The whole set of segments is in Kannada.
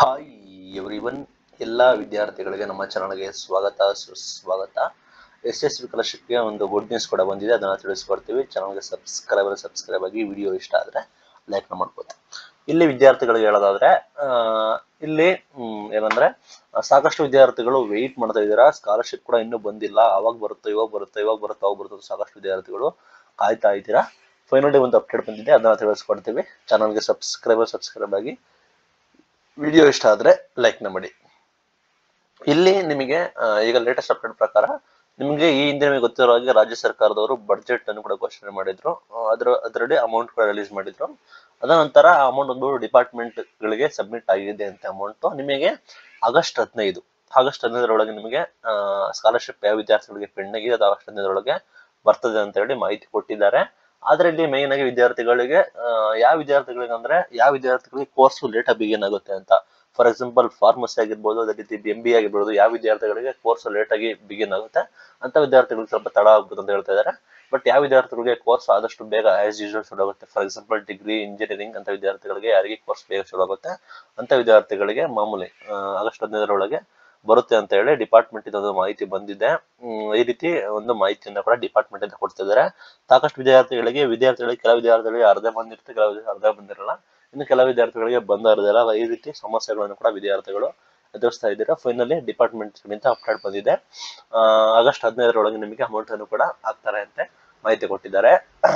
ಹಾಯ್ ಎವ್ರಿವನ್ ಎಲ್ಲ ವಿದ್ಯಾರ್ಥಿಗಳಿಗೆ ನಮ್ಮ ಚಾನಲ್ಗೆ ಸ್ವಾಗತ ಸುಸ್ವಾಗತ ಎಸ್ ಎಸ್ ಸ್ಕಾಲರ್ಶಿಪ್ಗೆ ಒಂದು ಗುಡ್ ನ್ಯೂಸ್ ಕೂಡ ಬಂದಿದೆ ಅದನ್ನು ತಿಳಿಸ್ಕೊಡ್ತೀವಿ ಚಾನಲ್ಗೆ ಸಬ್ಸ್ಕ್ರೈಬರ್ ಸಬ್ಸ್ಕ್ರೈಬ್ ಆಗಿ ವಿಡಿಯೋ ಇಷ್ಟ ಆದರೆ ಲೈಕ್ ಮಾಡ್ಬೋದು ಇಲ್ಲಿ ವಿದ್ಯಾರ್ಥಿಗಳಿಗೆ ಹೇಳೋದಾದ್ರೆ ಆ, ಇಲ್ಲಿ ಹ್ಮ್, ಏನಂದ್ರೆ ಆ, ಸಾಕಷ್ಟು ವಿದ್ಯಾರ್ಥಿಗಳು ವೆಯ್ಟ್ ಮಾಡ್ತಾ ಇದ್ದೀರಾ ಸ್ಕಾಲರ್ಶಿಪ್ ಕೂಡ ಇನ್ನೂ ಬಂದಿಲ್ಲ ಅವಾಗ ಬರುತ್ತೋ ಇವಾಗ ಬರುತ್ತೋ ಇವಾಗ ಬರುತ್ತೋ ಅವಾಗ ಬರುತ್ತೋ ಅಂತ ಸಾಕಷ್ಟು ವಿದ್ಯಾರ್ಥಿಗಳು ಕಾಯ್ತಾ ಇದ್ದೀರಾ ಫೈನಲ್ ಡೇ ಒಂದು ಅಪ್ಡೇಟ್ ಬಂದಿದೆ ಅದನ್ನ ತಿಳಿಸ್ಕೊಡ್ತೀವಿ ಚಾನಲ್ಗೆ ಸಬ್ಸ್ಕ್ರೈಬರ್ ಸಬ್ಸ್ಕ್ರೈಬ್ ಆಗಿ ವಿಡಿಯೋ ಇಷ್ಟ ಆದ್ರೆ ಲೈಕ್ ನ ಮಾಡಿ ಇಲ್ಲಿ ನಿಮಗೆ ಆ, ಈಗ ಲೇಟೆಸ್ಟ್ ಅಪ್ಡೇಟ್ ಪ್ರಕಾರ ನಿಮಗೆ ಈ ಹಿಂದೆ ನಿಮಗೆ ಗೊತ್ತಿರೋ ಹಾಗೆ ರಾಜ್ಯ ಸರ್ಕಾರದವರು ಬಡ್ಜೆಟ್ ಅನ್ನು ಕೂಡ ಘೋಷಣೆ ಮಾಡಿದ್ರು ಆ, ಅದರ ಅದರಲ್ಲಿ ಅಮೌಂಟ್ ಕೂಡ ರಿಲೀಸ್ ಮಾಡಿದ್ರು ಅದ ನಂತರ ಆ ಅಮೌಂಟ್ ಒಂದು ಡಿಪಾರ್ಟ್ಮೆಂಟ್ ಗಳಿಗೆ ಸಬ್ಮಿಟ್ ಆಗಿದೆ ಅಂತ ಅಮೌಂಟ್ ನಿಮಗೆ ಆಗಸ್ಟ್ ಹದಿನೈದು ಆಗಸ್ಟ್ ಹದಿನೈದರೊಳಗೆ ನಿಮಗೆ ಸ್ಕಾಲರ್ಶಿಪ್ ಯಾವ ವಿದ್ಯಾರ್ಥಿಗಳಿಗೆ ಪೆಂಡಿಂಗ್ ಇದೆ ಅದು ಆಗಸ್ಟ್ ಹದಿನೈದರೊಳಗೆ ಬರ್ತದೆ ಅಂತ ಹೇಳಿ ಮಾಹಿತಿ ಕೊಟ್ಟಿದ್ದಾರೆ ಆದ್ರೆ ಇಲ್ಲಿ ಮೈನ್ ಆಗಿ ವಿದ್ಯಾರ್ಥಿಗಳಿಗೆ ಆ, ಯಾವ ವಿದ್ಯಾರ್ಥಿಗಳಿಗೆ ಅಂದ್ರೆ ಯಾವ ವಿದ್ಯಾರ್ಥಿಗಳಿಗೆ ಕೋರ್ಸ್ ಲೇಟ್ ಆಗಿ ಬಿಗಿನ್ ಆಗುತ್ತೆ ಅಂತ ಫಾರ್ ಎಕ್ಸಾಂಪಲ್ ಫಾರ್ಮಸಿ ಆಗಿರ್ಬೋದು ಅದೇ ರೀತಿ ಎಂ ಬಿ ಆಗಿರ್ಬೋದು ಯಾವ ವಿದ್ಯಾರ್ಥಿಗಳಿಗೆ ಕೋರ್ಸ್ ಲೇಟ್ ಆಗಿ ಬಿಗಿನ್ ಆಗುತ್ತೆ ಅಂತ ವಿದ್ಯಾರ್ಥಿಗಳಿಗೆ ಸ್ವಲ್ಪ ತಡ ಆಗ್ಬೋದು ಅಂತ ಹೇಳ್ತಾ ಇದ್ದಾರೆ ಬಟ್ ಯಾವ ವಿದ್ಯಾರ್ಥಿಗಳಿಗೆ ಕೋರ್ಸ್ ಆದಷ್ಟು ಬೇಗ ಆಸ್ ಯೂಶುವಲ್ ಶುರು ಆಗುತ್ತೆ ಫಾರ್ ಎಕ್ಸಾಂಪಲ್ ಡಿಗ್ರಿ ಇಂಜಿನಿಯರಿಂಗ್ ಅಂತ ವಿದ್ಯಾರ್ಥಿಗಳಿಗೆ ಯಾರಿಗೆ ಕೋರ್ಸ್ ಬೇಗ ಶುರು ಆಗುತ್ತೆ ಅಂತ ವಿದ್ಯಾರ್ಥಿಗಳಿಗೆ ಮಾಮೂಲಿ ಆ, ಆಗಸ್ಟ್ ಹದಿನೈದರೊಳಗೆ ಬರುತ್ತೆ ಅಂತ ಹೇಳಿ ಡಿಪಾರ್ಟ್ಮೆಂಟ್ ಇದೊಂದು ಮಾಹಿತಿ ಬಂದಿದೆ ಹ್ಮ್, ಈ ರೀತಿ ಒಂದು ಮಾಹಿತಿಯನ್ನ ಕೂಡ ಡಿಪಾರ್ಟ್ಮೆಂಟ್ ಇಂದ ಕೊಡ್ತಿದ್ದಾರೆ ಸಾಕಷ್ಟು ವಿದ್ಯಾರ್ಥಿಗಳಿಗೆ ವಿದ್ಯಾರ್ಥಿಗಳಿಗೆ ಕೆಲವು ವಿದ್ಯಾರ್ಥಿಗಳಿಗೆ ಅರ್ಧ ಬಂದಿರುತ್ತೆ ಕೆಲವು ವಿದ್ಯಾರ್ಥಿ ಅರ್ಧ ಬಂದಿರಲ್ಲ ಇನ್ನು ಕೆಲವು ವಿದ್ಯಾರ್ಥಿಗಳಿಗೆ ಬಂದ ಇರೋದಿಲ್ಲ ಈ ರೀತಿ ಸಮಸ್ಯೆಗಳನ್ನು ಕೂಡ ವಿದ್ಯಾರ್ಥಿಗಳು ಎದುರಿಸ್ತಾ ಇದ್ದೀರಾ ಫೈನಲಿ ಡಿಪಾರ್ಟ್ಮೆಂಟ್ ಕಡೆಯಿಂದ ಅಪ್ಡೇಟ್ ಬಂದಿದೆ ಆ, ಆಗಸ್ಟ್ ಹದಿನೈದರೊಳಗೆ ನಿಮಗೆ ಅಮೌಂಟ್ ಅನ್ನು ಕೂಡ ಹಾಕ್ತಾರೆ ಅಂತ ಮಾಹಿತಿ ಕೊಟ್ಟಿದ್ದಾರೆ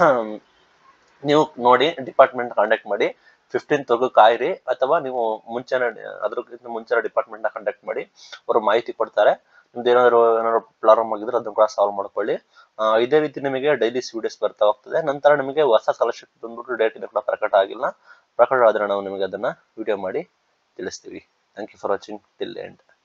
ನೀವು ನೋಡಿ ಡಿಪಾರ್ಟ್ಮೆಂಟ್ ಕಾಂಟ್ಯಾಕ್ಟ್ ಮಾಡಿ ಫಿಫ್ಟೀನ್ತ್ ವರೆಗೂ ಕಾಯಿರಿ ಅಥವಾ ನೀವು ಮುಂಚೆನೆ ಅದ್ರಕ್ಕಿಂತ ಮುಂಚೆ ಡಿಪಾರ್ಟ್ಮೆಂಟ್ ನ ಕಾಂಟ್ಯಾಕ್ಟ್ ಮಾಡಿ ಅವರು ಮಾಹಿತಿ ಕೊಡ್ತಾರೆ ನಿಮ್ದು ಏನಾದ್ರು ಏನಾದ್ರು ಪ್ರಾಬ್ಲಮ್ ಆಗಿದ್ರೆ ಅದನ್ನ ಕೂಡ ಸಾಲ್ವ್ ಮಾಡ್ಕೊಳ್ಳಿ ಆ, ಇದೇ ರೀತಿ ನಿಮಗೆ ಡೈಲಿ ವಿಡಿಯೋಸ್ ಬರ್ತಾ ಹೋಗ್ತದೆ ನಂತರ ನಿಮಗೆ ಹೊಸ ಸ್ಕಾಲರ್ಶಿಪ್ ಬಂದ್ಬಿಟ್ಟು ಡೇಟ್ ಕೂಡ ಪ್ರಕಟ ಆಗಿಲ್ಲ ಪ್ರಕಟ ಆದ್ರೆ ನಾವು ನಿಮಗೆ ಅದನ್ನ ವಿಡಿಯೋ ಮಾಡಿ ತಿಳಿಸ್ತೀವಿ thank you for watching till end